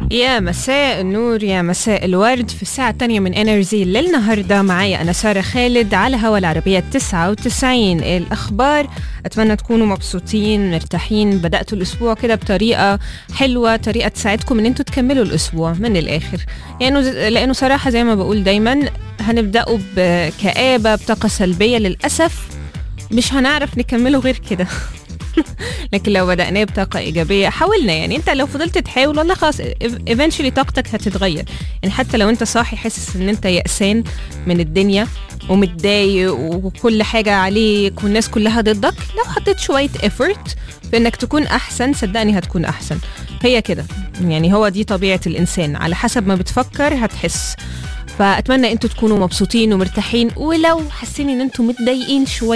يا مساء النور يا مساء الورد في الساعة الثانية من انرجي للنهاردة معايا أنا سارة خالد على هوا العربية 99 الأخبار أتمنى تكونوا مبسوطين مرتاحين بدأتوا الأسبوع كده بطريقة حلوة طريقة تساعدكم إن أنتوا تكملوا الأسبوع من الآخر يعني لأنه صراحة زي ما بقول دايما هنبدأوا بكآبة بطاقة سلبية للأسف مش هنعرف نكمله غير كده لكن لو بدأناه بطاقة إيجابية حاولنا يعني أنت لو فضلت تحاول والله خلاص ايفنشولي طاقتك هتتغير يعني حتى لو أنت صاحي حاسس إن أنت يأسان من الدنيا ومتضايق وكل حاجة عليك والناس كلها ضدك لو حطيت شوية effort في إنك تكون أحسن صدقني هتكون أحسن هي كده يعني هو دي طبيعة الإنسان على حسب ما بتفكر هتحس فأتمنى أنتوا تكونوا مبسوطين ومرتاحين ولو حاسين إن أنتوا متضايقين شوية